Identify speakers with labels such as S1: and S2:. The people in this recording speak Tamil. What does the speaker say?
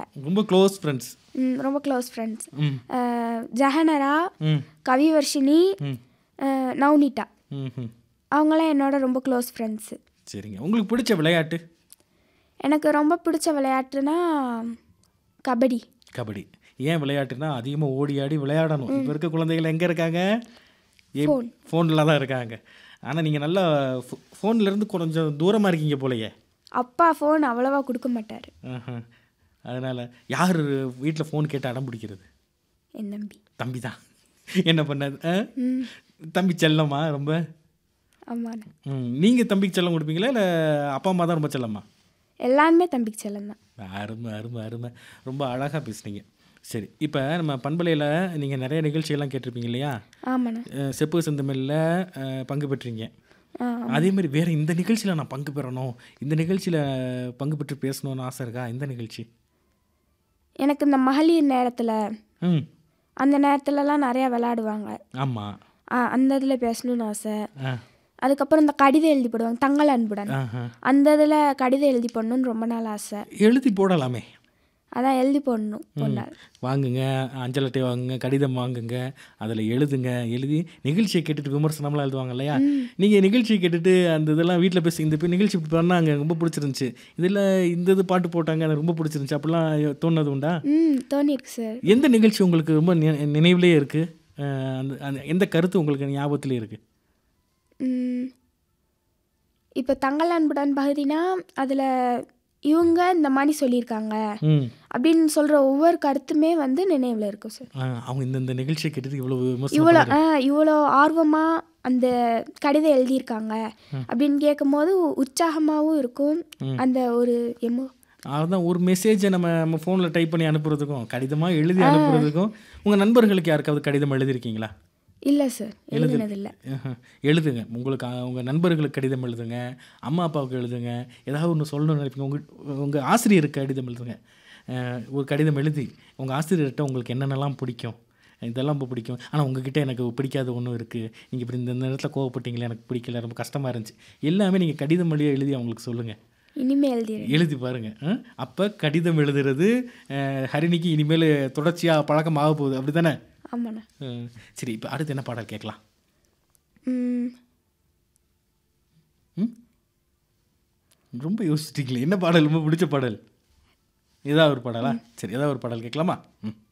S1: ரொம்ப க்ளோஸ் ஃப்ரெண்ட்ஸ்
S2: ம், ரொம்ப க்ளோஸ் ஃப்ரெண்ட்ஸ்
S1: ம்
S2: ஜஹனரா
S1: ம்
S2: கவிவர்ஷினி
S1: ம்
S2: அஹ், நவ்னிதா
S1: ம் ம்
S2: அவங்களாம் என்னோட ரொம்ப க்ளோஸ் ஃப்ரெண்ட்ஸு
S1: சரிங்க உங்களுக்கு பிடிச்ச விளையாட்டு
S2: எனக்கு ரொம்ப பிடிச்ச விளையாட்டுனா கபடி
S1: கபடி ஏன் விளையாட்டுனா அதிகமாக ஓடி ஆடி விளையாடணும் இப்போ இருக்க குழந்தைகள் எங்கே இருக்காங்க
S2: Phone.
S1: ஃபோனில் தான் இருக்காங்க ஆனால் நீங்கள் நல்லா ஃபோன்லேருந்து கொஞ்சம் தூரமாக இருக்கீங்க போலயே
S2: அப்பா ஃபோன் அவ்வளோவா கொடுக்க மாட்டார்
S1: ஆஹா. அதனால் யார் வீட்டில் ஃபோன் கேட்டு அடம் பிடிக்கிறது
S2: என் தம்பி
S1: தம்பி தான் என்ன பண்ணது ஆ?
S2: ம்
S1: தம்பி செல்லம்மா ரொம்ப
S2: ஆமாண்ணே
S1: ம் நீங்கள் தம்பிக்கு செல்லம் கொடுப்பீங்களா இல்லை அப்பா அம்மா தான் ரொம்ப செல்லம்மா
S2: எல்லாருமே தம்பிக்கு செல்லம் தான்
S1: அருமை அருமை அருமை ரொம்ப அழகாக பேசுனீங்க சரி இப்போ நம்ம பண்பலையில் நீங்கள் நிறைய நிகழ்ச்சியெல்லாம் கேட்டிருப்பீங்க இல்லையா
S2: ஆமாண்ணே
S1: அஹ் செப்பு செந்தமிழில் பங்கு பெற்றீங்க
S2: ஆ
S1: அதே மாதிரி வேறு இந்த நிகழ்ச்சியில் நான் பங்கு பெறணும் இந்த நிகழ்ச்சியில் பங்கு பெற்று பேசணும்னு ஆசை இருக்கா இந்த நிகழ்ச்சி
S2: எனக்கு இந்த மகளிர் நேரத்தில்
S1: ம்
S2: அந்த நேரத்துலலாம் நிறையா விளையாடுவாங்க
S1: ஆமாம்
S2: ஆ, அந்த இதில் பேசணும்னு ஆசை
S1: ஆ
S2: அதுக்கப்புறம் இந்த கடிதம் எழுதி போடுவாங்க தங்கள் அன்புடன்
S1: ஆஹா.
S2: அந்த இதில் கடிதம் எழுதி போடணும்னு ரொம்ப நாள் ஆசை
S1: எழுதி போடலாமே
S2: அதான் எழுதி போடணும் ஒரு நாள்
S1: வாங்குங்க அஞ்சல் அட்டை வாங்குங்க கடிதம் வாங்குங்க அதில் எழுதுங்க எழுதி நிகழ்ச்சியை கேட்டுட்டு விமர்சனம்லாம் எழுதுவாங்க இல்லையா நீங்கள் நிகழ்ச்சியை கேட்டுட்டு அந்த இதெல்லாம் வீட்டில் பேசி இந்த இப்போ நிகழ்ச்சி இப்படி பண்ணாங்க ரொம்ப பிடிச்சிருந்துச்சி இதில் இந்த இது பாட்டு போட்டாங்க எனக்கு ரொம்ப பிடிச்சிருந்துச்சி அப்படிலாம் தோணுது உண்டா
S2: ம் தோணியிருக்கு சார்
S1: எந்த நிகழ்ச்சி உங்களுக்கு ரொம்ப நி- நினைவிலே இருக்குது அந்த அந்த எந்த கருத்து உங்களுக்கு ஞாபகத்திலே இருக்குது
S2: ம், இப்போ தங்கள் அன்புடன் பகுதினா அதில் இவங்க இந்த மாதிரி சொல்லியிருக்காங்க
S1: ம்
S2: அப்படின்னு சொல்கிற ஒவ்வொரு கருத்துமே வந்து நினைவில் இருக்கும் சார்
S1: ஆ, அவங்க இந்த இந்த நிகழ்ச்சியை கேட்டுட்டு இவ்வளோ விமர்சனம்
S2: இவ்வளோ ஆ இவ்வளோ ஆர்வமாக அந்த கடிதம் எழுதியிருக்காங்க அப்படின்னு கேட்கும்போது உற்சாகமாகவும் இருக்கும் அந்த ஒரு எமோ
S1: அதுதான் ஒரு மெசேஜை நம்ம நம்ம ஃபோனில் டைப் பண்ணி அனுப்புறதுக்கும் கடிதமாக எழுதி அனுப்புறதுக்கும் உங்கள் நண்பர்களுக்கு யாருக்காவது கடிதம் எழுதியிருக்கீங்களா
S2: இல்லை சார் எழுதுனதில்லை
S1: ஆஹா. எழுதுங்க உங்களுக்கு அஹ், உங்கள் நண்பர்களுக்கு கடிதம் எழுதுங்க அம்மா அப்பாவுக்கு எழுதுங்க ஏதாவது ஒன்று சொல்லணும்னு நினைப்பீங்க உங்கள் உங்கள் ஆசிரியருக்கு கடிதம் எழுதுங்க அஹ், ஒரு கடிதம் எழுதி உங்கள் ஆசிரியர்கிட்ட உங்களுக்கு என்னென்னலாம் பிடிக்கும் இதெல்லாம் ரொம்ப பிடிக்கும் ஆனால் உங்ககிட்ட எனக்கு பிடிக்காத ஒன்றும் இருக்குது நீங்கள் இப்படி இந்த நேரத்தில் கோவப்பட்டீங்களே எனக்கு பிடிக்கல ரொம்ப கஷ்டமாக இருந்துச்சு எல்லாமே நீங்கள் கடிதம் வழியாக எழுதி அவங்களுக்கு சொல்லுங்கள்
S2: இனிமே எழுதிடுறேன்
S1: எழுதி பாருங்கள் அப்போ கடிதம் எழுதுறது அஹ், ஹரிணிக்கு இனிமேல் தொடர்ச்சியாக பழக்கம் ஆக போகுது அப்படி தானே
S2: ஆமாண்ணா
S1: சரி இப்போ அடுத்து என்ன பாடல் கேட்கலாம்
S2: ம்
S1: ம் ரொம்ப யோசிச்சிட்டீங்களே என்ன பாடல் ரொம்ப பிடிச்ச பாடல் ஏதாவது ஒரு பாடலா சரி ஏதாவது ஒரு பாடல் கேட்கலாமா ம்